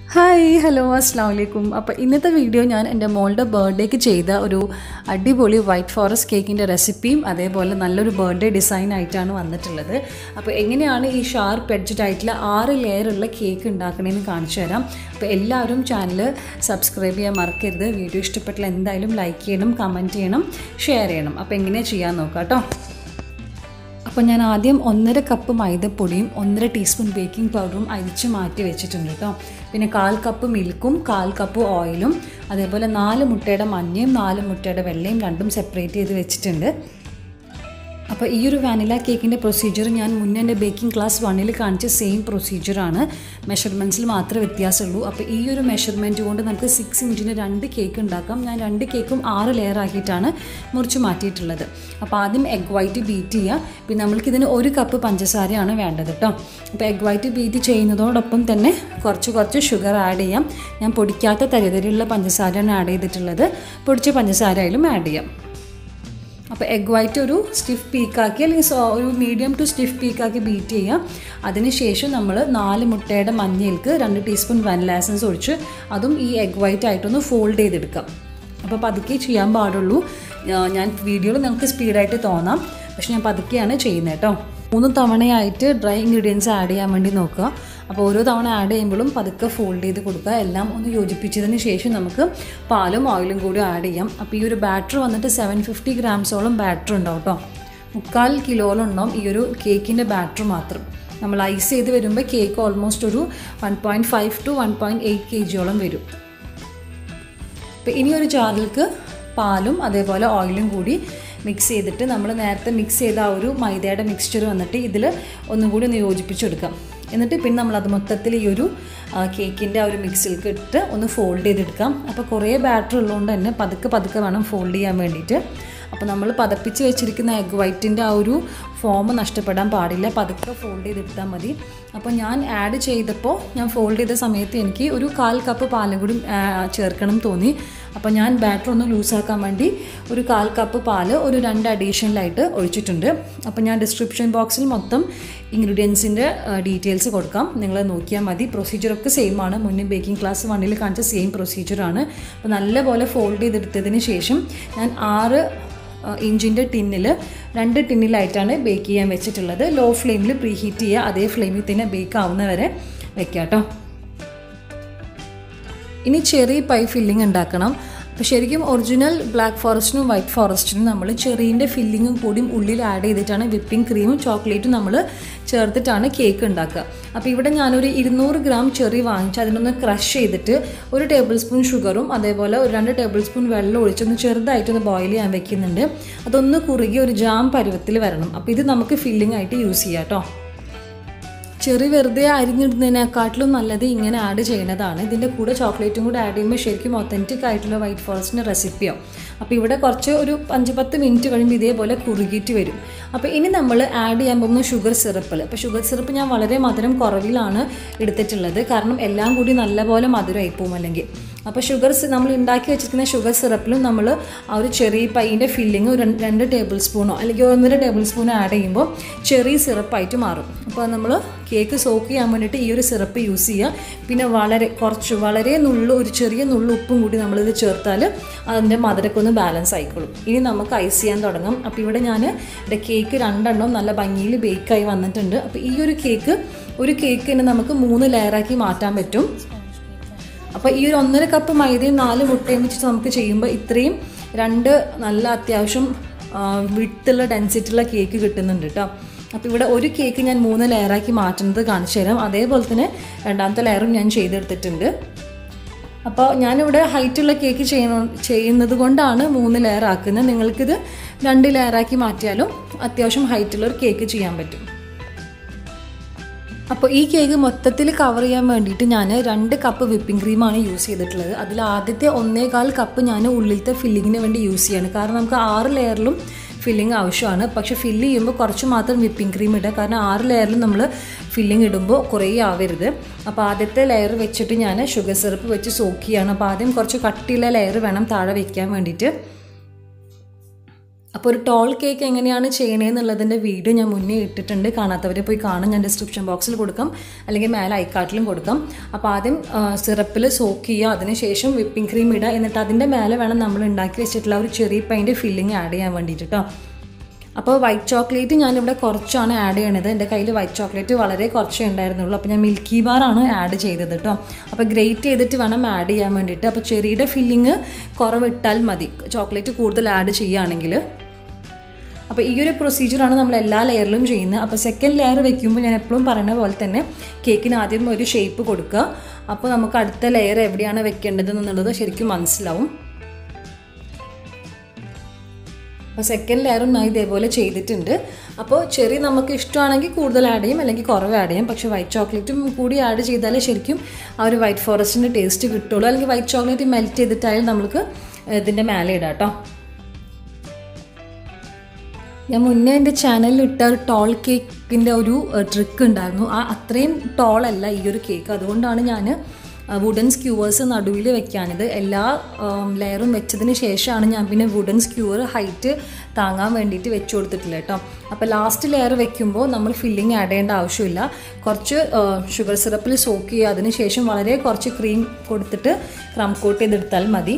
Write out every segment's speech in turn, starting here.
Hi hello അസ്സാം വലൈക്കും അപ്പോൾ ഇന്നത്തെ വീഡിയോ ഞാൻ എൻ്റെ മോളുടെ ബർത്ത്ഡേക്ക് ചെയ്ത ഒരു അടിപൊളി വൈറ്റ് ഫോറസ്റ്റ് കേക്കിൻ്റെ റെസിപ്പിയും അതേപോലെ നല്ലൊരു ബർത്ത്ഡേ ഡിസൈൻ ആയിട്ടാണ് വന്നിട്ടുള്ളത് അപ്പോൾ എങ്ങനെയാണ് ഈ ഷാർപ്പ് എഡ്ജഡ് ആയിട്ടുള്ള ആറ് ലെയറുള്ള കേക്ക് ഉണ്ടാക്കണേന്ന് കാണിച്ചു തരാം അപ്പോൾ എല്ലാവരും ചാനൽ സബ്സ്ക്രൈബ് ചെയ്യാൻ മറക്കരുത് വീഡിയോ ഇഷ്ടപ്പെട്ടാൽ എന്തായാലും ലൈക്ക് ചെയ്യണം കമൻറ്റ് ചെയ്യണം ഷെയർ ചെയ്യണം അപ്പോൾ എങ്ങനെയാണ് ചെയ്യാൻ നോക്കാം കേട്ടോ അപ്പോൾ ഞാൻ ആദ്യം ഒന്നര കപ്പ് മൈദപ്പൊടിയും ഒന്നര ടീസ്പൂൺ ബേക്കിംഗ് പൗഡറും അരിച്ച് മാറ്റി വെച്ചിട്ടുണ്ട് കേട്ടോ പിന്നെ കാൽ കപ്പ് മിൽക്കും കാൽ കപ്പ് ഓയിലും അതേപോലെ നാല് മുട്ടയുടെ മഞ്ഞയും നാല് മുട്ടയുടെ വെള്ളയും രണ്ടും സെപ്പറേറ്റ് ചെയ്ത് വെച്ചിട്ടുണ്ട് അപ്പോൾ ഈ ഒരു വാനില കേക്കിൻ്റെ പ്രൊസീജിയർ ഞാൻ മുന്നേ എൻ്റെ ബേക്കിംഗ് ക്ലാസ് വണ്ണിൽ കാണിച്ച സെയിം പ്രൊസീജിയറാണ് മെഷർമെൻറ്റ്സിൽ മാത്രമേ വ്യത്യാസമുള്ളൂ അപ്പോൾ ഈ ഒരു മെഷർമെൻറ്റ് കൊണ്ട് നമുക്ക് സിക്സ് ഇഞ്ചിന് രണ്ട് കേക്ക് ഉണ്ടാക്കാം ഞാൻ രണ്ട് കേക്കും ആറ് ലെയർ ആക്കിയിട്ടാണ് മുറിച്ച് മാറ്റിയിട്ടുള്ളത് അപ്പോൾ ആദ്യം എഗ് വൈറ്റ് ബീറ്റ് ചെയ്യുക പിന്നെ നമ്മൾക്കിതിന് ഒരു കപ്പ് പഞ്ചസാരയാണ് വേണ്ടത് കേട്ടോ അപ്പോൾ എഗ് വൈറ്റ് ബീറ്റ് ചെയ്യുന്നതോടൊപ്പം തന്നെ കുറച്ച് കുറച്ച് ഷുഗർ ആഡ് ചെയ്യാം ഞാൻ പൊടിക്കാത്ത തരിതരിയുള്ള പഞ്ചസാരയാണ് ആഡ് ചെയ്തിട്ടുള്ളത് പൊടിച്ച പഞ്ചസാരയിലും ആഡ് ചെയ്യാം അപ്പോൾ എഗ് വൈറ്റ് ഒരു സ്റ്റിഫ് പീക്കാക്കി അല്ലെങ്കിൽ സോ ഒരു മീഡിയം ടു സ്റ്റിഫ് പീക്കാക്കി ബീറ്റ് ചെയ്യാം അതിനുശേഷം നമ്മൾ നാല് മുട്ടയുടെ മഞ്ഞയിൽക്ക് രണ്ട് ടീസ്പൂൺ വാനില എസൻസ് ഒഴിച്ച് അതും ഈ എഗ് വൈറ്റ് ആയിട്ടൊന്ന് ഫോൾഡ് ചെയ്തെടുക്കാം അപ്പോൾ പതുക്കെ ചെയ്യാൻ പാടുള്ളൂ ഞാൻ വീഡിയോയിൽ നമുക്ക് സ്പീഡായിട്ട് തോന്നാം പക്ഷെ ഞാൻ പതുക്കെയാണ് ചെയ്യുന്നത് കേട്ടോ മൂന്ന് തവണയായിട്ട് ഡ്രൈ ഇൻഗ്രീഡിയൻസ് ആഡ് ചെയ്യാൻ വേണ്ടി നോക്കുക അപ്പോൾ ഓരോ തവണ ആഡ് ചെയ്യുമ്പോഴും പതുക്കെ ഫോൾഡ് ചെയ്ത് കൊടുക്കുക എല്ലാം ഒന്ന് യോജിപ്പിച്ചതിന് ശേഷം നമുക്ക് പാലും ഓയിലും കൂടി ആഡ് ചെയ്യാം അപ്പോൾ ഈ ഒരു ബാറ്റർ വന്നിട്ട് സെവൻ ഫിഫ്റ്റി ഗ്രാംസോളം ബാറ്റർ ഉണ്ടാവും കേട്ടോ മുക്കാൽ കിലോളം ഉണ്ടാവും ഈ ഒരു കേക്കിൻ്റെ ബാറ്റർ മാത്രം നമ്മൾ ഐസ് ചെയ്ത് വരുമ്പോൾ കേക്ക് ഓൾമോസ്റ്റ് ഒരു one point five to one point eight കെ ജിയോളം വരും അപ്പോൾ ഇനി ഒരു ജാറിലേക്ക് പാലും അതേപോലെ ഓയിലും കൂടി മിക്സ് ചെയ്തിട്ട് നമ്മൾ നേരത്തെ മിക്സ് ചെയ്ത ആ ഒരു മൈദയുടെ മിക്സ്ചർ വന്നിട്ട് ഇതിൽ ഒന്നും കൂടി ഒന്ന് യോജിപ്പിച്ചെടുക്കാം എന്നിട്ട് പിന്നെ നമ്മളത് മൊത്തത്തിൽ ഈ ഒരു കേക്കിൻ്റെ ആ ഒരു മിക്സിലേക്ക് ഇട്ട് ഒന്ന് ഫോൾഡ് ചെയ്തെടുക്കാം അപ്പോൾ കുറേ ബാറ്റർ ഉള്ളതുകൊണ്ട് തന്നെ പതുക്കെ പതുക്കെ വേണം ഫോൾഡ് ചെയ്യാൻ വേണ്ടിയിട്ട് അപ്പോൾ നമ്മൾ പതപ്പിച്ച് വെച്ചിരിക്കുന്ന എഗ് വൈറ്റിൻ്റെ ആ ഒരു ഫോം നഷ്ടപ്പെടാൻ പാടില്ല പതുക്കെ ഫോൾഡ് ചെയ്തെടുത്താൽ മതി അപ്പോൾ ഞാൻ ആഡ് ചെയ്തപ്പോൾ ഞാൻ ഫോൾഡ് ചെയ്ത സമയത്ത് എനിക്ക് ഒരു കാൽ കപ്പ് പാലും കൂടി ചേർക്കണം തോന്നി അപ്പോൾ ഞാൻ ബാറ്റർ ഒന്ന് ലൂസാക്കാൻ വേണ്ടി ഒരു കാൽ കപ്പ് പാല് ഒരു രണ്ട് അഡീഷണലായിട്ട് ഒഴിച്ചിട്ടുണ്ട് അപ്പോൾ ഞാൻ ഡിസ്ക്രിപ്ഷൻ ബോക്സിൽ മൊത്തം ഇൻഗ്രീഡിയൻസിൻ്റെ ഡീറ്റെയിൽസ് കൊടുക്കാം നിങ്ങൾ നോക്കിയാൽ മതി പ്രൊസീജിയറൊക്കെ സെയിം ആണ് മുന്നേ ബേക്കിംഗ് ക്ലാസ് വണ്ണിൽ കാണിച്ച സെയിം പ്രൊസീജിയറാണ് അപ്പോൾ നല്ലപോലെ ഫോൾഡ് ചെയ്തെടുത്തതിന് ശേഷം ഞാൻ ആറ് ഇഞ്ചിൻ്റെ ടിന്നിൽ രണ്ട് ടിന്നിലായിട്ടാണ് ബേക്ക് ചെയ്യാൻ വെച്ചിട്ടുള്ളത് ലോ ഫ്ലെയിമിൽ പ്രീ ഹീറ്റ് ചെയ്യുക അതേ ഫ്ലെയിമിൽ തന്നെ ബേക്ക് ആവുന്ന വരെ വെക്കാം കേട്ടോ ഇനി ചെറി പൈ ഫില്ലിംഗ് ഉണ്ടാക്കണം അപ്പോൾ ശരിക്കും ഒറിജിനൽ ബ്ലാക്ക് ഫോറസ്റ്റിനും വൈറ്റ് ഫോറസ്റ്റിനും നമ്മൾ ചെറീൻ്റെ ഫില്ലിങ്ങും കൂടിയും ഉള്ളിൽ ആഡ് ചെയ്തിട്ടാണ് വിപ്പിംഗ് ക്രീമും ചോക്ലേറ്റും നമ്മൾ ചേർത്തിട്ടാണ് കേക്ക് ഉണ്ടാക്കുക അപ്പോൾ ഇവിടെ ഞാനൊരു ഇരുന്നൂറ് ഗ്രാം ചെറി വാങ്ങിച്ച് അതിനൊന്ന് ക്രഷ് ചെയ്തിട്ട് ഒരു ടേബിൾ സ്പൂൺ ഷുഗറും അതേപോലെ ഒരു രണ്ട് ടേബിൾ സ്പൂൺ വെള്ളം ഒഴിച്ചൊന്ന് ചെറുതായിട്ടൊന്ന് ബോയിൽ ചെയ്യാൻ വെക്കുന്നുണ്ട് അതൊന്ന് കുറുകി ഒരു ജാം പരുവത്തിൽ വരണം അപ്പോൾ ഇത് നമുക്ക് ഫില്ലിംഗ് ആയിട്ട് യൂസ് ചെയ്യാം കേട്ടോ ചെറി വെറുതെ അരിഞ്ഞിടുന്നതിനെക്കാട്ടിലും നല്ലത് ഇങ്ങനെ ആഡ് ചെയ്യുന്നതാണ് ഇതിൻ്റെ കൂടെ ചോക്ലേറ്റും കൂടെ ആഡ് ചെയ്യുമ്പോൾ ശരിക്കും ഒത്തൻറ്റിക് ആയിട്ടുള്ള വൈറ്റ് ഫോറസ്റ്റിൻ്റെ റെസിപ്പിയോ അപ്പോൾ ഇവിടെ കുറച്ച് ഒരു അഞ്ച് പത്ത് മിനിറ്റ് കഴിയുമ്പോൾ ഇതേപോലെ കുറുകിയിട്ട് വരും അപ്പോൾ ഇനി നമ്മൾ ആഡ് ചെയ്യാൻ പോകുന്ന ഷുഗർ സിറപ്പിൽ അപ്പോൾ ഷുഗർ സിറപ്പ് ഞാൻ വളരെ മധുരം കുറവിലാണ് എടുത്തിട്ടുള്ളത് കാരണം എല്ലാം കൂടി നല്ലപോലെ മധുരമായി പോകും അല്ലെങ്കിൽ അപ്പോൾ ഷുഗർ നമ്മൾ ഉണ്ടാക്കി വെച്ചിരിക്കുന്ന ഷുഗർ സിറപ്പിലും നമ്മൾ ആ ഒരു ചെറിയ പൈൻ്റെ ഫില്ലിങ് ഒരു രണ്ട് ടേബിൾ സ്പൂണോ അല്ലെങ്കിൽ ഒന്നര ടേബിൾ സ്പൂണോ ആഡ് ചെയ്യുമ്പോൾ ചെറിയ സിറപ്പായിട്ട് മാറും അപ്പോൾ നമ്മൾ കേക്ക് സോക്ക് ചെയ്യാൻ വേണ്ടിയിട്ട് ഈ ഒരു സിറപ്പ് യൂസ് ചെയ്യുക പിന്നെ വളരെ കുറച്ച് വളരെ നുള്ളു ഒരു ചെറിയ നുള്ളു ഉപ്പും കൂടി നമ്മളിത് ചേർത്താൽ അതിൻ്റെ മധുരമൊക്കെ ഒന്ന് ബാലൻസ് ആയിക്കോളും ഇനി നമുക്ക് ഐസ് ചെയ്യാൻ തുടങ്ങും അപ്പോൾ ഇവിടെ ഞാൻ എൻ്റെ കേക്ക് രണ്ടെണ്ണം നല്ല ഭംഗിയിൽ ബേക്കായി വന്നിട്ടുണ്ട് അപ്പോൾ ഈ ഒരു കേക്ക് ഒരു കേക്ക് തന്നെ നമുക്ക് മൂന്ന് ലെയറാക്കി മാറ്റാൻ പറ്റും അപ്പോൾ ഈ ഒരു ഒന്നര കപ്പ് മൈദയും നാല് മുട്ടയും വെച്ചിട്ട് നമുക്ക് ചെയ്യുമ്പോൾ ഇത്രയും രണ്ട് നല്ല അത്യാവശ്യം വിട്ടുള്ള ഡെൻസിറ്റിയുള്ള കേക്ക് കിട്ടുന്നുണ്ട് കേട്ടോ അപ്പോൾ ഇവിടെ ഒരു കേക്ക് ഞാൻ മൂന്ന് ലെയറാക്കി മാറ്റുന്നത് കാണിച്ചു തരാം അതേപോലെ തന്നെ രണ്ടാമത്തെ ലെയറും ഞാൻ ചെയ്തെടുത്തിട്ടുണ്ട് അപ്പോൾ ഞാനിവിടെ ഹൈറ്റുള്ള കേക്ക് ചെയ്യുന്ന ചെയ്യുന്നത് കൊണ്ടാണ് മൂന്ന് ലെയർ ആക്കുന്നത് നിങ്ങൾക്കിത് രണ്ട് ലെയറാക്കി മാറ്റിയാലും അത്യാവശ്യം ഹൈറ്റുള്ള ഒരു കേക്ക് ചെയ്യാൻ പറ്റും അപ്പോൾ ഈ കേക്ക് മൊത്തത്തിൽ കവർ ചെയ്യാൻ വേണ്ടിയിട്ട് ഞാൻ രണ്ട് കപ്പ് വിപ്പിംഗ് ക്രീമാണ് യൂസ് ചെയ്തിട്ടുള്ളത് അതിൽ ആദ്യത്തെ ഒന്നേകാൽ കപ്പ് ഞാൻ ഉള്ളിലത്തെ ഫില്ലിങ്ങിന് വേണ്ടി യൂസ് ചെയ്യാണ് കാരണം നമുക്ക് ആറ് ലെയറിലും ഫില്ലിംഗ് ആവശ്യമാണ് പക്ഷേ ഫില്ല് ചെയ്യുമ്പോൾ കുറച്ച് മാത്രം വിപ്പിംഗ് ക്രീം ഇടുക കാരണം ആറ് ലെയറിൽ നമ്മൾ ഫില്ലിംഗ് ഇടുമ്പോൾ കുറേ ആവരുത് അപ്പോൾ ആദ്യത്തെ ലെയർ വെച്ചിട്ട് ഞാൻ ഷുഗർ സിറപ്പ് വെച്ച് സോക്ക് ചെയ്യാണ് അപ്പോൾ ആദ്യം കുറച്ച് കട്ടിയുള്ള ലെയർ വേണം താഴെ വെക്കാൻ വേണ്ടിയിട്ട് അപ്പോൾ ഒരു ടോൾ കേക്ക് എങ്ങനെയാണ് ചെയ്യണേന്നുള്ളതിൻ്റെ വീഡിയോ ഞാൻ മുന്നേ ഇട്ടിട്ടുണ്ട് കാണാത്തവരെ പോയി കാണാൻ ഞാൻ ഡിസ്ക്രിപ്ഷൻ ബോക്സിൽ കൊടുക്കാം അല്ലെങ്കിൽ മേലെ ഐക്കാട്ടിലും കൊടുക്കാം അപ്പോൾ ആദ്യം സിറപ്പിൽ സോക്ക് ചെയ്യുക അതിനുശേഷം വിപ്പിംഗ് ക്രീം ഇടുക എന്നിട്ട് അതിൻ്റെ മേലെ വേണം നമ്മൾ ഉണ്ടാക്കി വെച്ചിട്ടുള്ള ഒരു ചെറിയ പൈൻ്റെ ഫില്ലിങ് ആഡ് ചെയ്യാൻ വേണ്ടിയിട്ട് കേട്ടോ അപ്പോൾ വൈറ്റ് ചോക്ലേറ്റ് ഞാനിവിടെ കുറച്ചാണ് ആഡ് ചെയ്യണത് എൻ്റെ കയ്യിൽ വൈറ്റ് ചോക്ലേറ്റ് വളരെ കുറച്ചേ ഉണ്ടായിരുന്നുള്ളൂ അപ്പോൾ ഞാൻ മിൽക്കി ബാറാണ് ആഡ് ചെയ്തത് കേട്ടോ അപ്പോൾ ഗ്രേറ്റ് ചെയ്തിട്ട് വേണം ആഡ് ചെയ്യാൻ വേണ്ടിയിട്ട് അപ്പോൾ ചെറിയുടെ ഫില്ലിങ് കുറവിട്ടാൽ മതി ചോക്ലേറ്റ് കൂടുതൽ ആഡ് ചെയ്യുകയാണെങ്കിൽ അപ്പോൾ ഈ ഒരു പ്രൊസീജിയറാണ് നമ്മൾ എല്ലാ ലെയറിലും ചെയ്യുന്നത് അപ്പോൾ സെക്കൻഡ് ലെയർ വെക്കുമ്പോൾ ഞാൻ എപ്പോഴും പറയുന്ന പോലെ തന്നെ കേക്കിന് ആദ്യം ഒരു ഷേപ്പ് കൊടുക്കുക അപ്പോൾ നമുക്ക് അടുത്ത ലെയർ എവിടെയാണ് വെക്കേണ്ടത് എന്നുള്ളത് ശരിക്കും മനസ്സിലാവും അപ്പോൾ സെക്കൻഡ് ലെയറും ഞാൻ ഇതേപോലെ ചെയ്തിട്ടുണ്ട് അപ്പോൾ ചെറി നമുക്ക് ഇഷ്ടമാണെങ്കിൽ കൂടുതൽ ആഡ് ചെയ്യും അല്ലെങ്കിൽ കുറവ് ആഡ് ചെയ്യും പക്ഷേ വൈറ്റ് ചോക്ലേറ്റും കൂടി ആഡ് ചെയ്താലേ ശരിക്കും ആ ഒരു വൈറ്റ് ഫോറസ്റ്റിൻ്റെ ടേസ്റ്റ് കിട്ടുള്ളൂ അല്ലെങ്കിൽ വൈറ്റ് ചോക്ലേറ്റ് മെൽറ്റ് ചെയ്തിട്ടായാലും നമുക്ക് ഇതിൻ്റെ മേലെ ഇടാം കേട്ടോ ഞാൻ മുന്നേ എൻ്റെ ചാനലിൽ ഇട്ട ഒരു ടോൾ കേക്കിൻ്റെ ഒരു ട്രിക്ക് ഉണ്ടായിരുന്നു ആ അത്രയും ടോളല്ല ഈ ഒരു കേക്ക് അതുകൊണ്ടാണ് ഞാൻ വുഡൻ സ്ക്യൂവേഴ്സ് നടുവിൽ വെക്കാനിത് എല്ലാ ലെയറും വെച്ചതിന് ശേഷമാണ് ഞാൻ പിന്നെ വുഡൻ സ്ക്യൂവർ ഹൈറ്റ് താങ്ങാൻ വേണ്ടിയിട്ട് വെച്ച് കൊടുത്തിട്ടില്ല കേട്ടോ അപ്പോൾ ലാസ്റ്റ് ലെയർ വെക്കുമ്പോൾ നമ്മൾ ഫില്ലിങ് ആഡ് ചെയ്യേണ്ട ആവശ്യമില്ല കുറച്ച് ഷുഗർ സിറപ്പിൽ സോക്ക് ചെയ്യുക അതിന് ശേഷം വളരെ കുറച്ച് ക്രീം കൊടുത്തിട്ട് ക്രം കോട്ട് ചെയ്തെടുത്താൽ മതി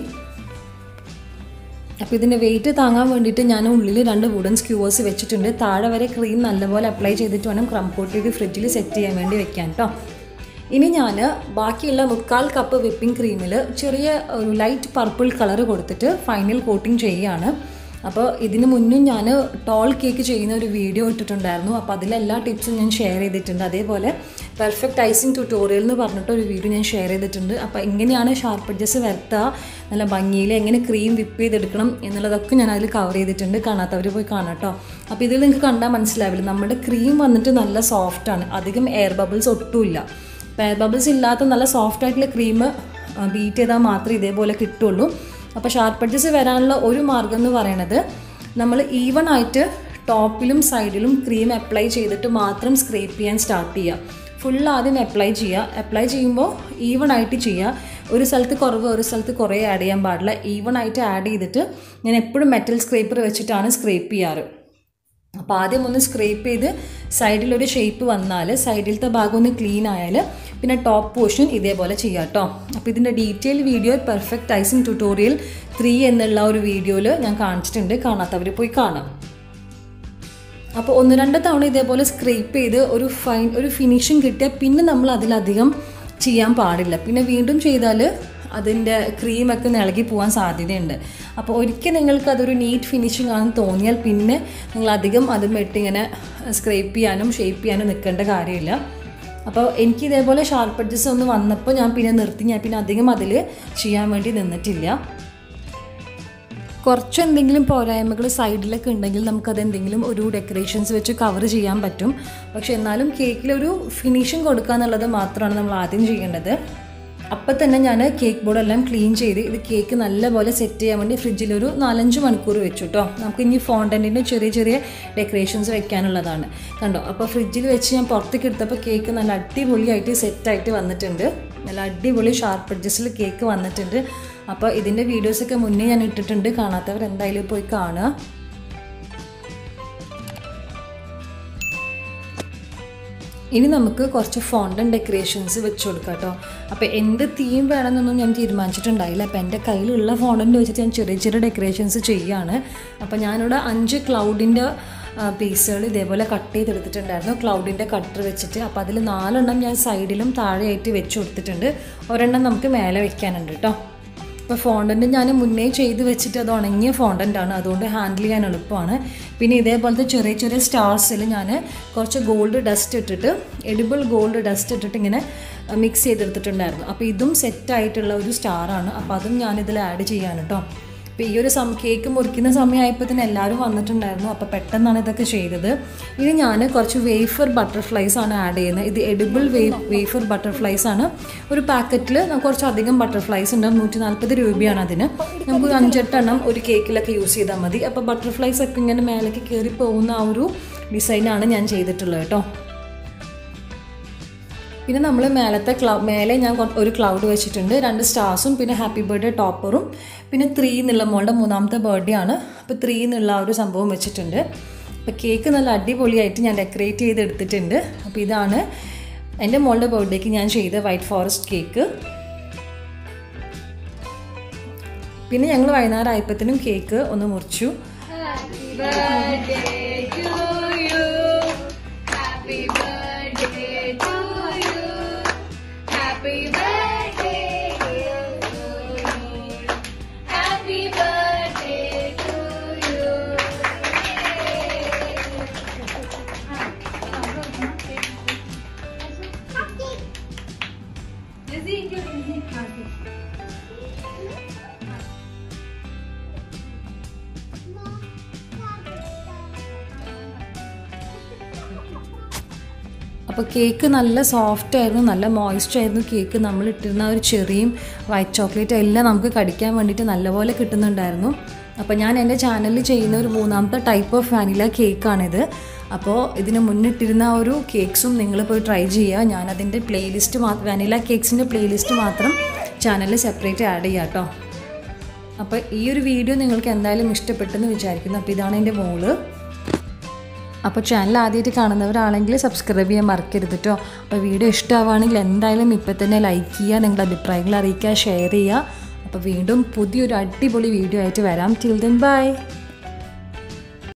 അപ്പോൾ ഇതിൻ്റെ വെയിറ്റ് താങ്ങാൻ വേണ്ടിയിട്ട് ഞാൻ ഉള്ളിൽ രണ്ട് വുഡൻ സ്ക്യൂവേഴ്സ് വെച്ചിട്ടുണ്ട് താഴെ വരെ ക്രീം നല്ലപോലെ അപ്ലൈ ചെയ്തിട്ട് വേണം ക്രം കോട്ട് ചെയ്ത് ഫ്രിഡ്ജിൽ സെറ്റ് ചെയ്യാൻ വേണ്ടി വെക്കാൻ കേട്ടോ ഇനി ഞാൻ ബാക്കിയുള്ള മുക്കാൽ കപ്പ് വിപ്പിംഗ് ക്രീമിൽ ചെറിയ ഒരു ലൈറ്റ് പർപ്പിൾ കളർ കൊടുത്തിട്ട് ഫൈനൽ കോട്ടിംഗ് ചെയ്യുകയാണ് അപ്പോൾ ഇതിന് മുന്നും ഞാൻ ടോൾ കേക്ക് ചെയ്യുന്ന ഒരു വീഡിയോ ഇട്ടിട്ടുണ്ടായിരുന്നു അപ്പോൾ അതിലെല്ലാ ടിപ്സും ഞാൻ ഷെയർ ചെയ്തിട്ടുണ്ട് അതേപോലെ പെർഫെക്റ്റ് ഐസിങ് ട്യൂട്ടോറിയൽ എന്ന് പറഞ്ഞിട്ട് ഒരു വീഡിയോ ഞാൻ ഷെയർ ചെയ്തിട്ടുണ്ട് അപ്പോൾ എങ്ങനെയാണ് ഷാർപ്പ് എഡ്ജസ് വരുത്തുക നല്ല ഭംഗിയിൽ എങ്ങനെ ക്രീം വിപ്പ് ചെയ്തെടുക്കണം എന്നുള്ളതൊക്കെ ഞാൻ അതിൽ കവർ ചെയ്തിട്ടുണ്ട് കാണാത്തവർ പോയി കാണാം കേട്ടോ അപ്പോൾ ഇതിൽ നിങ്ങൾക്ക് കണ്ടാൽ മനസ്സിലാവില്ല നമ്മുടെ ക്രീം വന്നിട്ട് നല്ല സോഫ്റ്റാണ് അധികം എയർ ബബിൾസ് ഒട്ടുമില്ല എയർ ബബിൾസ് ഇല്ലാത്ത നല്ല സോഫ്റ്റ് ആയിട്ടുള്ള ക്രീം ബീറ്റ് ചെയ്താൽ മാത്രമേ ഇതേപോലെ കിട്ടുള്ളൂ അപ്പോൾ ഷാർപ്പ് എഡ്ജസ് വരാനുള്ള ഒരു മാർഗം എന്ന് പറയണത് നമ്മൾ ഈവൺ ആയിട്ട് ടോപ്പിലും സൈഡിലും ക്രീം അപ്ലൈ ചെയ്തിട്ട് മാത്രം സ്ക്രേപ്പ് ചെയ്യാൻ സ്റ്റാർട്ട് ചെയ്യുക ഫുൾ ആദ്യം അപ്ലൈ ചെയ്യുക അപ്ലൈ ചെയ്യുമ്പോൾ ഈവൺ ആയിട്ട് ചെയ്യുക ഒരു സ്ഥലത്ത് കുറവ് ഒരു സ്ഥലത്ത് കുറേ ആഡ് ചെയ്യാൻ പാടില്ല ഈവൺ ആയിട്ട് ആഡ് ചെയ്തിട്ട് ഞാൻ എപ്പോഴും മെറ്റൽ സ്ക്രേപ്പർ വെച്ചിട്ടാണ് സ്ക്രേപ്പ് ചെയ്യാറ് അപ്പോൾ ആദ്യം ഒന്ന് സ്ക്രേപ്പ് ചെയ്ത് സൈഡിലൊരു ഷേപ്പ് വന്നാൽ സൈഡിലത്തെ ഭാഗം ഒന്ന് ക്ലീൻ ആയാൽ പിന്നെ ടോപ്പ് പോർഷൻ ഇതേപോലെ ചെയ്യാം കേട്ടോ അപ്പോൾ ഇതിൻ്റെ detail video perfect icing tutorial three എന്നുള്ള ഒരു വീഡിയോയിൽ ഞാൻ കാണിച്ചിട്ടുണ്ട് കാണാത്തവർ പോയി കാണാം അപ്പോൾ ഒന്ന് രണ്ട് തവണ ഇതേപോലെ സ്ക്രേപ്പ് ചെയ്ത് ഒരു ഫൈൻ ഒരു ഫിനിഷിങ് കിട്ടിയാൽ പിന്നെ നമ്മൾ അതിലധികം ചെയ്യാൻ പാടില്ല പിന്നെ വീണ്ടും ചെയ്താൽ അതിൻ്റെ ക്രീമൊക്കെ ഇളകി പോകാൻ സാധ്യതയുണ്ട് അപ്പോൾ ഒരിക്കൽ നിങ്ങൾക്ക് അതൊരു നീറ്റ് ഫിനിഷിംഗ് ആണെന്ന് തോന്നിയാൽ പിന്നെ നിങ്ങൾ അധികം അത് ഇങ്ങനെ സ്ക്രേപ്പ് ചെയ്യാനും ഷേപ്പ് ചെയ്യാനും നിൽക്കേണ്ട കാര്യമില്ല അപ്പോൾ എനിക്ക് ഇതേപോലെ ഷാർപ്പ് എഡ്ജസ് ഒന്ന് വന്നപ്പോൾ ഞാൻ പിന്നെ നിർത്തി ഞാൻ പിന്നെ അധികം അതിൽ ചെയ്യാൻ വേണ്ടി നിന്നിട്ടില്ല കുറച്ച് എന്തെങ്കിലും പോരായ്മകൾ സൈഡിലൊക്കെ ഉണ്ടെങ്കിൽ നമുക്കത് എന്തെങ്കിലും ഒരു ഡെക്കറേഷൻസ് വെച്ച് കവർ ചെയ്യാൻ പറ്റും പക്ഷെ എന്നാലും കേക്കിലൊരു ഫിനിഷിങ് കൊടുക്കുക എന്നുള്ളത് മാത്രമാണ് നമ്മൾ ആദ്യം ചെയ്യേണ്ടത് അപ്പം തന്നെ ഞാൻ കേക്ക് ബോർഡ് എല്ലാം ക്ലീൻ ചെയ്ത് ഇത് കേക്ക് നല്ലപോലെ സെറ്റ് ചെയ്യാൻ വേണ്ടി ഫ്രിഡ്ജിൽ ഒരു നാലഞ്ച് മണിക്കൂർ വെച്ചു കേട്ടോ നമുക്ക് ഇനി ഫോണ്ടൻറ്റിൻ്റെ ചെറിയ ചെറിയ ഡെക്കറേഷൻസ് വെക്കാനുള്ളതാണ് കണ്ടോ അപ്പോൾ ഫ്രിഡ്ജിൽ വെച്ച് ഞാൻ പുറത്തേക്ക് എടുത്തപ്പോൾ കേക്ക് നല്ല അടിപൊളിയായിട്ട് സെറ്റായിട്ട് വന്നിട്ടുണ്ട് നല്ല അടിപൊളി ഷാർപ്പ് എഡ്ജസിൽ കേക്ക് വന്നിട്ടുണ്ട് അപ്പോൾ ഇതിൻ്റെ വീഡിയോസൊക്കെ മുന്നേ ഞാൻ ഇട്ടിട്ടുണ്ട് കാണാത്തവർ എന്തായാലും പോയി കാണുക ഇനി നമുക്ക് കുറച്ച് ഫോണ്ടൻ ഡെക്കറേഷൻസ് വെച്ച് കൊടുക്കാം കേട്ടോ അപ്പോൾ എന്ത് തീം വേണമെന്നൊന്നും ഞാൻ തീരുമാനിച്ചിട്ടുണ്ടായില്ല അപ്പോൾ എൻ്റെ കയ്യിലുള്ള ഫോണ്ടൻ്റ് വെച്ചിട്ട് ഞാൻ ചെറിയ ചെറിയ ഡെക്കറേഷൻസ് ചെയ്യുകയാണ് അപ്പോൾ ഞാനിവിടെ അഞ്ച് ക്ലൗഡിൻ്റെ പീസുകൾ ഇതേപോലെ കട്ട് ചെയ്തെടുത്തിട്ടുണ്ടായിരുന്നു ക്ലൗഡിൻ്റെ കട്ടർ വെച്ചിട്ട് അപ്പോൾ അതിൽ നാലെണ്ണം ഞാൻ സൈഡിലും താഴെയായിട്ട് വെച്ച് കൊടുത്തിട്ടുണ്ട് ഒരെണ്ണം നമുക്ക് മേലെ വെക്കാനുണ്ട് കേട്ടോ ഇപ്പോൾ ഫോണ്ടൻറ്റ് ഞാൻ മുന്നേ ചെയ്ത് വെച്ചിട്ട് അത് ഉണങ്ങിയ ഫോണ്ടൻ്റ് ആണ് അതുകൊണ്ട് ഹാൻഡിൽ ചെയ്യാൻ എളുപ്പമാണ് പിന്നെ ഇതേപോലത്തെ ചെറിയ ചെറിയ സ്റ്റാർസിൽ ഞാൻ കുറച്ച് ഗോൾഡ് ഡസ്റ്റ് ഇട്ടിട്ട് എഡിബിൾ ഗോൾഡ് ഡസ്റ്റ് ഇട്ടിട്ട് ഇങ്ങനെ മിക്സ് ചെയ്തെടുത്തിട്ടുണ്ടായിരുന്നു അപ്പോൾ ഇതും സെറ്റായിട്ടുള്ള ഒരു സ്റ്റാറാണ് അപ്പോൾ അതും ഞാനിതിൽ ആഡ് ചെയ്യാൻ കേട്ടോ അപ്പോൾ ഈ ഒരു സം കേക്ക് മുറിക്കുന്ന സമയമായപ്പോൾ തന്നെ എല്ലാവരും വന്നിട്ടുണ്ടായിരുന്നു അപ്പോൾ പെട്ടെന്നാണ് ഇതൊക്കെ ചെയ്തത് ഇനി ഞാൻ കുറച്ച് വേഫർ ബട്ടർഫ്ലൈസ് ആണ് ആഡ് ചെയ്യുന്നത് ഇത് എഡിബിൾ വേ വേഫർ ബട്ടർഫ്ലൈസ് ആണ് ഒരു പാക്കറ്റിൽ കുറച്ച് അധികം ബട്ടർഫ്ലൈസ് ഉണ്ട് നൂറ്റി നാൽപ്പത് രൂപയാണ് അതിന് നമുക്ക് ഒരു അഞ്ചെട്ടെണ്ണം ഒരു കേക്കിലൊക്കെ യൂസ് ചെയ്താൽ മതി അപ്പോൾ ബട്ടർഫ്ലൈസ് ഒക്കെ ഇങ്ങനെ മേലേക്ക് കയറി പോകുന്ന ആ ഒരു ഡിസൈനാണ് ഞാൻ ചെയ്തിട്ടുള്ളത് കേട്ടോ പിന്നെ നമ്മൾ മേലത്തെ ക്ലൗ മേലെ ഞാൻ കൊ- ഒരു ക്ലൗഡ് വെച്ചിട്ടുണ്ട് രണ്ട് സ്റ്റാർസും പിന്നെ ഹാപ്പി ബർത്ത്ഡേ ടോപ്പറും പിന്നെ ത്രീ എന്നുള്ള മോളുടെ മൂന്നാമത്തെ ബർത്ത്ഡേ ആണ് അപ്പോൾ ത്രീ എന്നുള്ള ആ ഒരു സംഭവം വെച്ചിട്ടുണ്ട് അപ്പോൾ കേക്ക് നല്ല അടിപൊളിയായിട്ട് ഞാൻ ഡെക്കറേറ്റ് ചെയ്ത് എടുത്തിട്ടുണ്ട് അപ്പോൾ ഇതാണ് എൻ്റെ മോളുടെ ബർത്ത്ഡേക്ക് ഞാൻ ചെയ്ത വൈറ്റ് ഫോറസ്റ്റ് കേക്ക് പിന്നെ ഞങ്ങൾ വൈകുന്നേരം ആയപ്പത്തിനും കേക്ക് ഒന്ന് മുറിച്ചു Happy birthday to you. Happy birthday to you. Happy birthday to you. Happy birthday to you. അപ്പോൾ കേക്ക് നല്ല സോഫ്റ്റ് ആയിരുന്നു നല്ല മോയ്സ്റ്റ് ആയിരുന്നു കേക്ക് നമ്മൾ ഇട്ടിരുന്ന ആ ഒരു ചെറിയും വൈറ്റ് ചോക്ലേറ്റ് എല്ലാം നമുക്ക് കടിക്കാൻ വേണ്ടിയിട്ട് നല്ലപോലെ കിട്ടുന്നുണ്ടായിരുന്നു അപ്പോൾ ഞാൻ എൻ്റെ ചാനലിൽ ചെയ്യുന്ന ഒരു മൂന്നാമത്തെ ടൈപ്പ് ഓഫ് വാനില കേക്കാണിത് അപ്പോൾ ഇതിന് മുന്നിട്ടിരുന്ന ആ ഒരു കേക്ക്സും നിങ്ങൾ പോയി ട്രൈ ചെയ്യുക ഞാൻ അതിൻ്റെ പ്ലേലിസ്റ്റ് മാത്രം വാനില കേക്ക്സിൻ്റെ പ്ലേലിസ്റ്റ് മാത്രം ചാനലിൽ സെപ്പറേറ്റ് ആഡ് ചെയ്യാം കേട്ടോ അപ്പോൾ ഈ ഒരു വീഡിയോ നിങ്ങൾക്ക് എന്തായാലും ഇഷ്ടപ്പെട്ടെന്ന് വിചാരിക്കുന്നു അപ്പോൾ ഇതാണ് എൻ്റെ മോള് അപ്പോൾ ചാനൽ ആദ്യമായിട്ട് കാണുന്നവരാണെങ്കിൽ സബ്സ്ക്രൈബ് ചെയ്യാൻ മറക്കരുത് കേട്ടോ അപ്പോൾ വീഡിയോ ഇഷ്ടമാവുകയാണെങ്കിൽ എന്തായാലും ഇപ്പം തന്നെ ലൈക്ക് ചെയ്യുക നിങ്ങളുടെ അഭിപ്രായങ്ങൾ അറിയിക്കുക ഷെയർ ചെയ്യുക അപ്പോൾ വീണ്ടും പുതിയൊരു അടിപൊളി വീഡിയോ ആയിട്ട് വരാം ടിൽ ദെൻ ബൈ